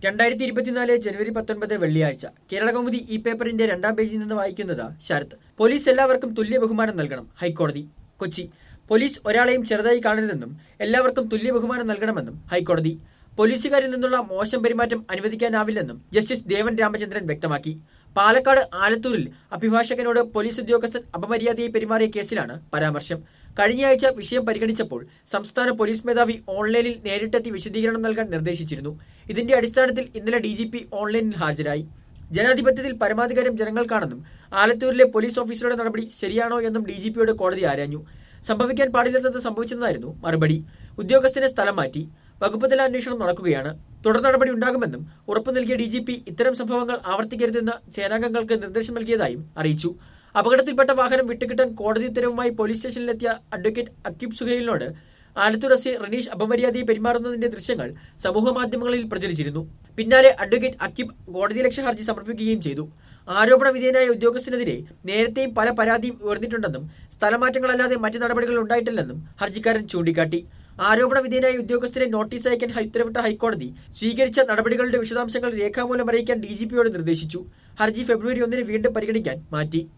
രണ്ടായിരത്തി ഇരുപത്തിനാല് ജനുവരി പത്തൊൻപത് വെള്ളിയാഴ്ച കേരളകൗമുദി ഈ പേപ്പറിന്റെ രണ്ടാം പേജിൽ നിന്ന് വായിക്കുന്നത് ശരത് പോലീസ് എല്ലാവർക്കും തുല്യ ബഹുമാനം നൽകണം ഹൈക്കോടതി കൊച്ചി പോലീസ് ഒരാളെയും ചെറുതായി കാണരുതെന്നും എല്ലാവർക്കും തുല്യ ബഹുമാനം നൽകണമെന്നും ഹൈക്കോടതി പോലീസുകാരിൽ നിന്നുള്ള മോശം പെരുമാറ്റം അനുവദിക്കാനാവില്ലെന്നും ജസ്റ്റിസ് ദേവൻ രാമചന്ദ്രൻ വ്യക്തമാക്കി പാലക്കാട് ആലത്തൂരിൽ അഭിഭാഷകനോട് പോലീസ് ഉദ്യോഗസ്ഥൻ അപമര്യാദയായി പെരുമാറിയ കേസിലാണ് പരാമർശം കഴിഞ്ഞയാഴ്ച വിഷയം പരിഗണിച്ചപ്പോൾ സംസ്ഥാന പോലീസ് മേധാവി ഓൺലൈനിൽ നേരിട്ടെത്തി വിശദീകരണം നൽകാൻ നിർദ്ദേശിച്ചിരുന്നു ഇതിന്റെ അടിസ്ഥാനത്തിൽ ഇന്നലെ ഡി ജി പി ഓൺലൈനിൽ ഹാജരായി ജനാധിപത്യത്തിൽ പരമാധികാരം ജനങ്ങൾക്കാണെന്നും ആലത്തൂരിലെ പോലീസ് ഓഫീസറുടെ നടപടി ശരിയാണോ എന്നും ഡി ജി പിയോട് കോടതി ആരാഞ്ഞു സംഭവിക്കാൻ പാടില്ലാത്തത് സംഭവിച്ചെന്നായിരുന്നു മറുപടി ഉദ്യോഗസ്ഥനെ സ്ഥലം മാറ്റി വകുപ്പ് തല അന്വേഷണം നടക്കുകയാണ് തുടർ നടപടി ഉണ്ടാകുമെന്നും ഉറപ്പു നൽകിയ ഡി ജി പി ഇത്തരം സംഭവങ്ങൾ ആവർത്തിക്കരുതെന്ന് സേനാംഗങ്ങൾക്ക് നിർദ്ദേശം നൽകിയതായും അറിയിച്ചു അപകടത്തിൽപ്പെട്ട വാഹനം വിട്ടുകിട്ടാൻ കോടതി ഉത്തരവുമായി പോലീസ് സ്റ്റേഷനിലെത്തിയ അഡ്വക്കേറ്റ് അക്യൂബ് സുഹൈലിനോട് ആലത്തൂർ എസ് റനീഷ് അപമര്യാദയെ പെരുമാറുന്നതിന്റെ ദൃശ്യങ്ങൾ സമൂഹ മാധ്യമങ്ങളിൽ പ്രചരിച്ചിരുന്നു പിന്നാലെ അഡ്വക്കേറ്റ് അക്യൂബ് കോടതിയലക്ഷ്യ ഹർജി സമർപ്പിക്കുകയും ചെയ്തു ആരോപണ വിധേയനായ ഉദ്യോഗസ്ഥനെതിരെ നേരത്തെയും പല പരാതിയും ഉയർന്നിട്ടുണ്ടെന്നും സ്ഥലമാറ്റങ്ങളല്ലാതെ മറ്റു നടപടികൾ ഉണ്ടായിട്ടില്ലെന്നും ഹർജിക്കാരൻ ചൂണ്ടിക്കാട്ടി ആരോപണ വിധേയനായ ഉദ്യോഗസ്ഥരെ നോട്ടീസ് അയക്കാൻ ഹൈ- ഉത്തരവിട്ട ഹൈക്കോടതി സ്വീകരിച്ച നടപടികളുടെ വിശദാംശങ്ങൾ രേഖാമൂലം അറിയിക്കാൻ ഡി ജി പിയോട് നിർദ്ദേശിച്ചു ഹർജി ഫെബ്രുവരി ഒന്നിന് വീണ്ടും പരിഗണിക്കാൻ മാറ്റി